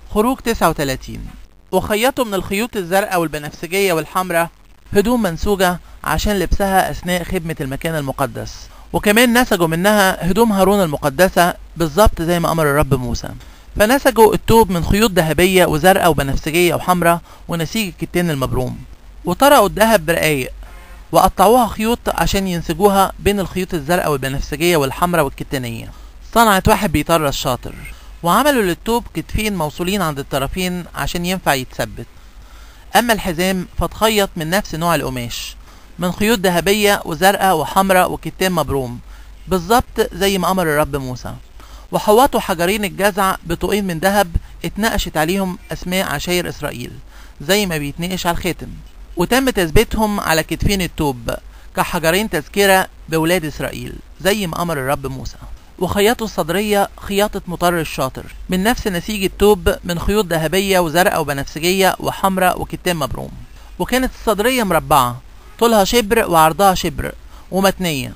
خروج 39 وخيطوا من الخيوط الزرقاء والبنفسجية والحمراء هدوم منسوجة عشان لبسها أثناء خدمة المكان المقدس وكمان نسجوا منها هدوم هارون المقدسة بالظبط زي ما أمر الرب موسى فنسجوا التوب من خيوط ذهبية وزرقاء وبنفسجية وحمراء ونسيج الكتان المبروم وطرقوا الذهب برقايق وقطعوها خيوط عشان ينسجوها بين الخيوط الزرقاء والبنفسجية والحمراء والكتانية صنعت واحد بيطرز شاطر وعملوا للتوب كتفين موصولين عند الطرفين عشان ينفع يتثبت أما الحزام فتخيط من نفس نوع القماش من خيوط ذهبية وزرقاء وحمراء وكتان مبروم بالظبط زي ما أمر الرب موسى وحوطوا حجرين الجزع بطوقين من ذهب اتنقشت عليهم أسماء عشاير إسرائيل زي ما بيتنقش على الخاتم وتم تثبيتهم على كتفين التوب كحجرين تذكرة بولاد إسرائيل زي ما أمر الرب موسى وخيطوا الصدرية خياطة مطر الشاطر من نفس نسيج التوب من خيوط ذهبية وزرقاء وبنفسجية وحمراء وكتان مبروم وكانت الصدرية مربعة طولها شبر وعرضها شبر ومتنية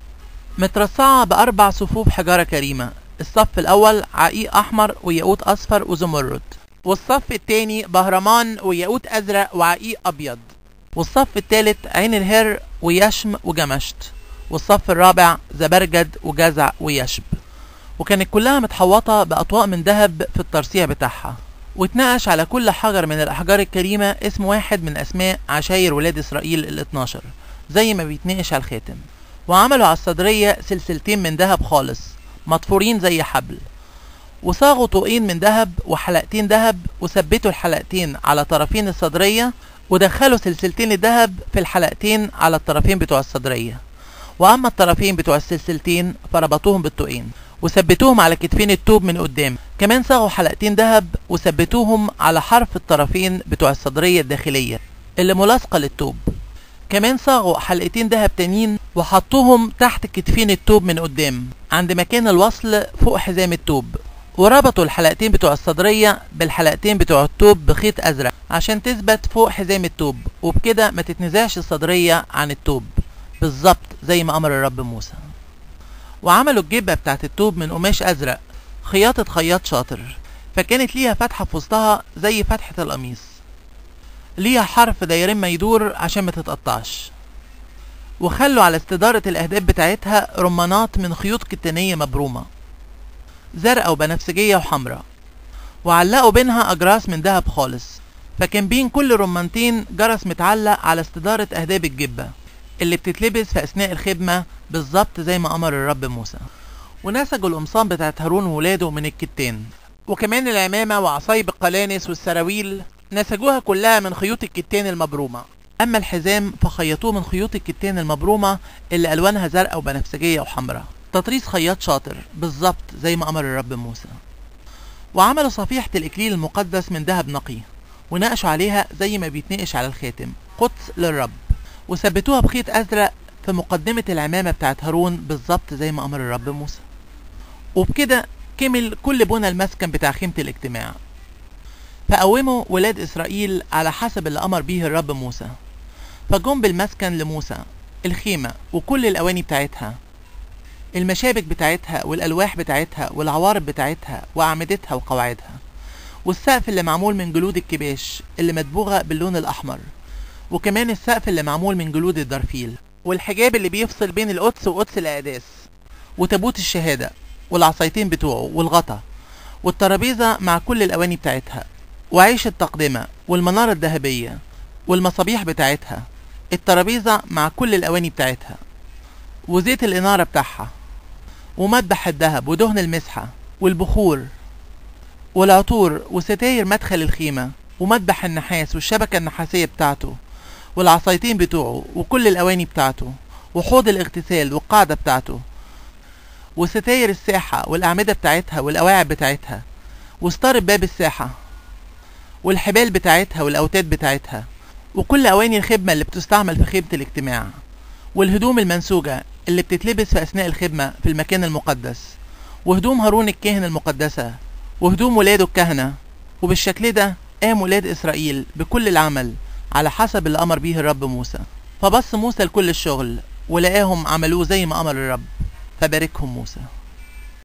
مترصعة بأربع صفوف حجارة كريمة الصف الأول عقيق أحمر وياقوت أصفر وزمرد والصف الثاني بهرمان وياقوت أزرق وعقيق أبيض والصف الثالث عين الهر ويشم وجمشت والصف الرابع زبرجد وجزع ويشب وكانت كلها متحوطة بأطواق من ذهب في الترصيع بتاعها واتنقش على كل حجر من الأحجار الكريمة اسم واحد من أسماء عشاير ولاد إسرائيل ال 12 زي ما بيتنقش على الخاتم وعملوا على الصدرية سلسلتين من ذهب خالص مطفورين زي حبل وصاغوا طوقين من ذهب وحلقتين ذهب وثبتوا الحلقتين على طرفين الصدرية ودخلوا سلسلتين الذهب في الحلقتين على الطرفين بتوع الصدرية وأما الطرفين بتوع السلسلتين فربطوهم بالطوقين وثبتوهم على كتفين التوب من قدام كمان صاغوا حلقتين ذهب وثبتوهم على حرف الطرفين بتوع الصدرية الداخلية اللي ملاصقة للتوب كمان صاغوا حلقتين ذهب تانيين وحطوهم تحت كتفين التوب من قدام عند مكان الوصل فوق حزام التوب وربطوا الحلقتين بتوع الصدرية بالحلقتين بتوع التوب بخيط أزرق عشان تثبت فوق حزام التوب وبكده ما تتنزعش الصدرية عن التوب بالظبط زي ما أمر الرب موسى وعملوا الجبة بتاعت التوب من قماش أزرق خياطة خياط شاطر فكانت ليها فتحة في وسطها زي فتحة القميص ليها حرف دايرين ما يدور عشان ما تتقطعش وخلوا على استدارة الأهداف بتاعتها رمانات من خيوط كتانية مبرومة زرقاء وبنفسجية وحمراء وعلقوا بينها أجراس من دهب خالص فكان بين كل رمانتين جرس متعلق على استدارة أهداب الجبة اللي بتتلبس في أثناء الخدمة بالظبط زي ما أمر الرب موسى ونسجوا القمصان بتاعت هارون وولاده من الكتان وكمان العمامة وعصايب القلانس والسراويل نسجوها كلها من خيوط الكتان المبرومة أما الحزام فخيطوه من خيوط الكتان المبرومة اللي ألوانها زرقاء وبنفسجية وحمراء تطريز خياط شاطر بالظبط زي ما أمر الرب موسى وعملوا صفيحة الإكليل المقدس من ذهب نقي ونقشوا عليها زي ما بيتنقش على الخاتم قدس للرب وثبتوها بخيط أزرق في مقدمة العمامة بتاعت هارون بالظبط زي ما أمر الرب موسى وبكده كمل كل بنى المسكن بتاع خيمة الاجتماع فقوموا ولاد إسرائيل على حسب اللي أمر بيه الرب موسى فجم بالمسكن لموسى الخيمة وكل الأواني بتاعتها المشابك بتاعتها والألواح بتاعتها والعوارض بتاعتها وأعمدتها وقواعدها والسقف اللي معمول من جلود الكباش اللي مدبوغة باللون الأحمر وكمان السقف اللي معمول من جلود الدرفيل والحجاب اللي بيفصل بين القدس وقدس الأقداس وتابوت الشهادة والعصايتين بتوعه والغطا والترابيزة مع كل الأواني بتاعتها وعيش التقدمة والمنارة الذهبية والمصابيح بتاعتها الترابيزة مع كل الأواني بتاعتها وزيت الإنارة بتاعها ومذبح الذهب ودهن المسحة والبخور والعطور وستاير مدخل الخيمة ومذبح النحاس والشبكة النحاسية بتاعته والعصايتين بتوعه وكل الأواني بتاعته وحوض الاغتسال والقاعدة بتاعته وستاير الساحة والأعمدة بتاعتها والقواعد بتاعتها وستار باب الساحة والحبال بتاعتها والأوتاد بتاعتها وكل أواني الخدمة اللي بتستعمل في خيمة الاجتماع والهدوم المنسوجة اللي بتتلبس في أثناء الخدمة في المكان المقدس وهدوم هارون الكاهن المقدسة وهدوم ولاده الكهنة وبالشكل ده قام ولاد إسرائيل بكل العمل على حسب اللي أمر بيه الرب موسى فبص موسى لكل الشغل ولقاهم عملوه زي ما أمر الرب فباركهم موسى